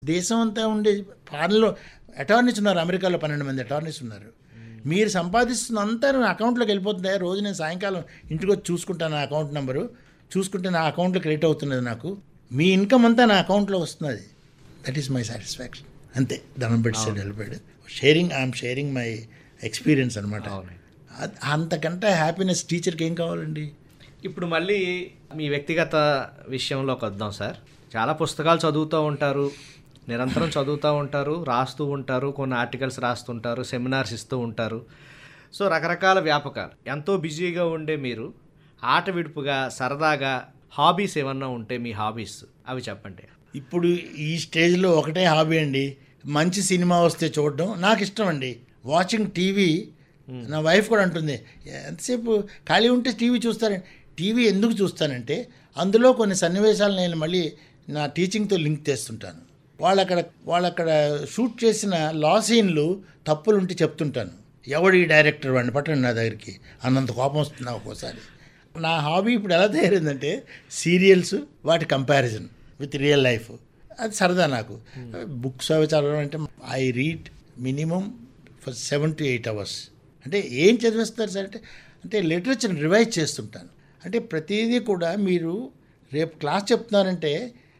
దేశం అంతా ఉండే ఫారెన్లో అటార్నీస్ ఉన్నారు అమెరికాలో పన్నెండు మంది అటార్నీస్ ఉన్నారు మీరు సంపాదిస్తున్న అంతా నా అకౌంట్లోకి వెళ్ళిపోతుంది రోజు నేను సాయంకాలం ఇంటికి వచ్చి చూసుకుంటాను నా అకౌంట్ నెంబరు చూసుకుంటే నా అకౌంట్లో క్రెడిట్ అవుతున్నది నాకు మీ ఇన్కమ్ అంతా నా అకౌంట్లో వస్తున్నది దట్ ఈస్ మై సాటిస్ఫాక్షన్ అంతే ధనం పెట్టి సైడ్ వెళ్ళిపోయాడు sharing I'm sharing my experience అనమాట అవునండి. అంతకంటే హ్యాపీనెస్ టీచర్కి ఏం కావాలండి ఇప్పుడు మళ్ళీ మీ వ్యక్తిగత విషయంలోకి వద్దాం సార్ చాలా పుస్తకాలు చదువుతూ ఉంటారు నిరంతరం చదువుతూ ఉంటారు రాస్తూ ఉంటారు కొన్ని ఆర్టికల్స్ రాస్తుంటారు సెమినార్స్ ఇస్తూ ఉంటారు సో రకరకాల వ్యాపకాలు ఎంతో బిజీగా ఉండే మీరు ఆట విడుపుగా సరదాగా హాబీస్ ఏమన్నా ఉంటే మీ హాబీస్ అవి చెప్పండి ఇప్పుడు ఈ స్టేజ్లో ఒకటే హాబీ అండి మంచి సినిమా వస్తే చూడడం నాకు ఇష్టం అండి వాచింగ్ టీవీ నా వైఫ్ కూడా అంటుంది ఎంతసేపు ఖాళీ ఉంటే టీవీ చూస్తారండి టీవీ ఎందుకు చూస్తానంటే అందులో కొన్ని సన్నివేశాలు నేను మళ్ళీ నా టీచింగ్తో లింక్ చేస్తుంటాను వాళ్ళు అక్కడ వాళ్ళు అక్కడ షూట్ చేసిన లా సీన్లు తప్పులు ఉంటే చెప్తుంటాను ఎవడు ఈ డైరెక్టర్ వాడిని పట్టండి నా దగ్గరికి అన్నంత కోపం వస్తుంది నాకు ఒక్కోసారి నా హాబీ ఇప్పుడు ఎలా తయారైందంటే సీరియల్స్ వాటి కంపారిజన్ విత్ రియల్ లైఫ్ అది సరదా నాకు బుక్స్ అవి చదవడం అంటే I read minimum for seven to eight hours అంటే ఏం చదివేస్తారు సార్ అంటే అంటే లిటరేచర్ని రివైజ్ చేస్తుంటాను అంటే ప్రతిదీ కూడా మీరు రేపు క్లాస్ చెప్తున్నారంటే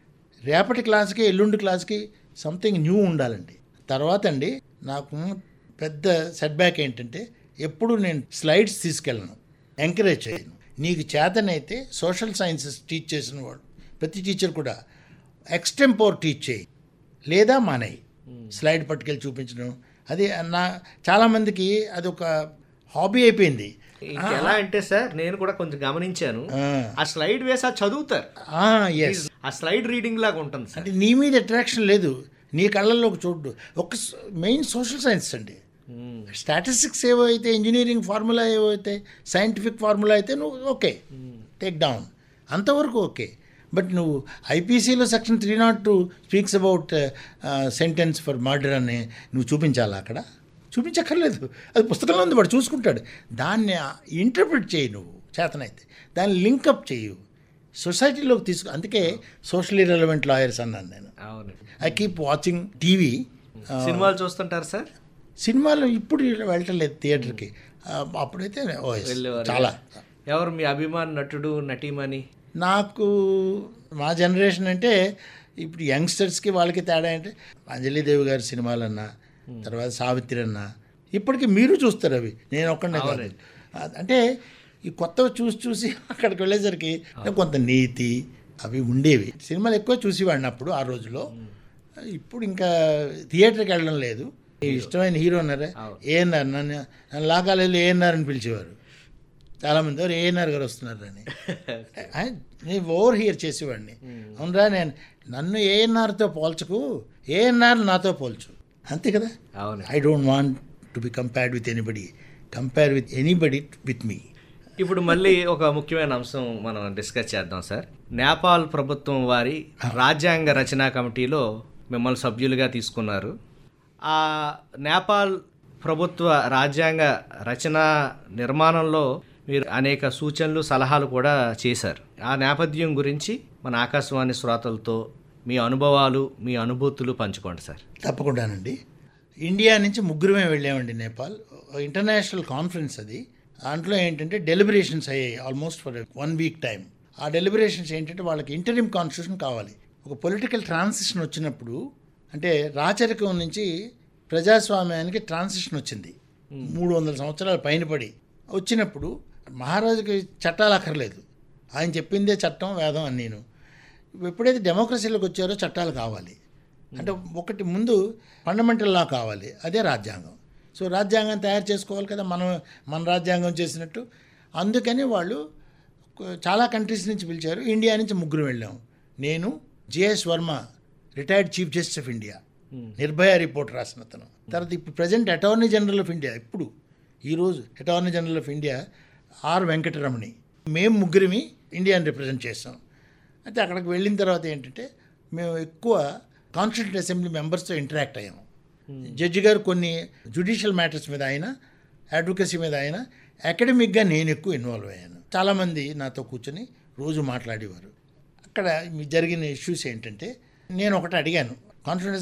రేపటి క్లాస్కి ఎల్లుండి క్లాస్కి సంథింగ్ న్యూ ఉండాలండి తర్వాత అండి నాకు పెద్ద సెట్ బ్యాక్ ఏంటంటే ఎప్పుడు నేను స్లైడ్స్ తీసుకెళ్ళను ఎంకరేజ్ చేయను నీకు చేతనైతే సోషల్ సైన్సెస్ టీచ్ చేసిన వాడు ప్రతి టీచర్ కూడా ఎక్స్టెంపోర్ టీచ్ చేయి లేదా మానేయి స్లైడ్ పట్టుకెళ్ళి చూపించడం అది నా చాలామందికి అది ఒక హాబీ అయిపోయింది ఇంకెలా అంటే సార్ నేను కూడా కొంచెం గమనించాను ఆ. ఆ స్లైడ్ వేసి అది చదువుతారు ఎస్ ఆ స్లైడ్ రీడింగ్ లాగా ఉంటుంది సార్ అంటే నీ మీద అట్రాక్షన్ లేదు నీ కళ్ళల్లోకి చూడ్డు ఒక మెయిన్ సోషల్ సైన్స్ అండి స్టాటిస్టిక్స్ ఏవో అయితే ఇంజనీరింగ్ ఫార్ములా ఏవో అయితే సైంటిఫిక్ ఫార్ములా అయితే నువ్వు ఓకే టేక్ డౌన్ అంతవరకు ఓకే బట్ నువ్వు ఐపీసీలో section three nought two speaks about sentence for murder అని నువ్వు చూపించాలా అక్కడ చూపించక్కర్లేదు అది పుస్తకంలో ఉంది వాడు చూసుకుంటాడు దాన్ని ఇంటర్ప్రిట్ చేయి నువ్వు చేతనైతే దాన్ని లింకప్ చేయు సొసైటీలోకి తీసుకు అందుకే సోషలీ రెలవెంట్ లాయర్స్ అన్నాను నేను అవును ఐ కీప్ వాచింగ్ టీవీ సినిమాలు చూస్తుంటారు సార్ సినిమాలు ఇప్పుడు వెళ్ళటలేదు థియేటర్కి ఆ, అప్పుడైతే ఓ yes, వెళ్ళేవారు. చాలా ఎవరు మీ అభిమాన నటుడు నటీమణి నాకు మా జనరేషన్ అంటే ఇప్పుడు యంగ్స్టర్స్కి వాళ్ళకి తేడా అంటే అంజలీదేవి గారి సినిమాలన్నా తర్వాత సావిత్రి అన్న ఇప్పటికి మీరు చూస్తారు అవి నేను ఒక్కడే కాదు అవునండి. ఆ, అంటే ఈ కొత్తవి చూసి చూసి అక్కడికి వెళ్ళేసరికి కొంత నీతి అవి ఉండేవి సినిమాలు ఎక్కువ చూసేవాడిని అప్పుడు ఆ రోజులో ఇప్పుడు ఇంకా థియేటర్కి వెళ్ళడం లేదు ఇష్టమైన హీరో ఉన్నారే ఏఎన్ఆర్ నన్ను నన్ను లా కాలేజీలో ఏఎన్ఆర్ అని పిలిచేవారు చాలామంది ఎవరు ఏఎన్ఆర్ గారు వస్తున్నారు అని ఆయన- నేను ఓవర్ హియర్ చేసేవాడిని అవునరా నేను నన్ను ఏఎన్ఆర్తో పోల్చకు ఏఎన్ఆర్ నాతో పోల్చు అంతే కదా అవును I don't want to be compared with anybody compare with anybody with me ఇప్పుడు మళ్ళీ ఒక ముఖ్యమైన అంశం మనం డిస్కస్ చేద్దాం సార్ నేపాల్ ప్రభుత్వం వారి రాజ్యాంగ రచనా కమిటీలో మిమ్మల్ని సభ్యులుగా తీసుకున్నారు ఆ నేపాల్ ప్రభుత్వ రాజ్యాంగ రచన నిర్మాణంలో మీరు అనేక సూచనలు సలహాలు కూడా చేశారు ఆ నేపథ్యం గురించి మన ఆకాశవాణి శ్రోతలతో మీ అనుభవాలు మీ అనుభూతులు పంచుకోండి సార్ తప్పకుండానండి ఇండియా నుంచి ముగ్గురమే వెళ్ళామండి నేపాల్ ఇంటర్నేషనల్ కాన్ఫరెన్స్ అది దాంట్లో ఏంటంటే డెలిబరేషన్స్ అయ్యాయి almost for one week time ఆ డెలిబరేషన్స్ ఏంటంటే వాళ్ళకి ఇంటరిమ్ కాన్స్టిట్యూషన్ కావాలి ఒక పొలిటికల్ ట్రాన్సిషన్ వచ్చినప్పుడు అంటే రాచరికం నుంచి ప్రజాస్వామ్యానికి ట్రాన్సిషన్ వచ్చింది మూడు వందల సంవత్సరాల పైన పడి వచ్చినప్పుడు మహారాజుకి చట్టాలు అక్కర్లేదు ఆయన చెప్పిందే చట్టం వేదం అని నేను ఎప్పుడైతే డెమోక్రసీలోకి వచ్చారో చట్టాలు కావాలి అంటే ఒకటి ముందు ఫండమెంటల్ లా కావాలి అదే రాజ్యాంగం సో రాజ్యాంగం తయారు చేసుకోవాలి కదా మనం మన రాజ్యాంగం చేసినట్టు అందుకని వాళ్ళు కొ- చాలా కంట్రీస్ నుంచి పిలిచారు ఇండియా నుంచి ముగ్గురు వెళ్ళాము నేను JS Verma retired chief justice of India Nirbhaya report రాసిన అతను తర్వాత ఇప్పుడు present attorney general of India ఇప్పుడు ఈరోజు attorney general of India R Venkataramani మేము ముగ్గురిమి ఇండియాని రిప్రజెంట్ చేస్తాం అయితే అక్కడికి వెళ్ళిన తర్వాత ఏంటంటే మేము ఎక్కువ కాన్స్టిట్యూంట్ అసెంబ్లీ మెంబర్స్తో ఇంటరాక్ట్ అయ్యాము జడ్జి గారు కొన్ని జుడిషియల్ మ్యాటర్స్ మీద ఆయన అడ్వకసీ మీద ఆయన అకాడమిక్గా నేను ఎక్కువ ఇన్వాల్వ్ అయ్యాను చాలామంది నాతో కూర్చొని రోజు మాట్లాడేవారు అక్కడ మీ జరిగిన ఇష్యూస్ ఏంటంటే నేను ఒకటి అడిగాను కాన్ఫిడెన్స్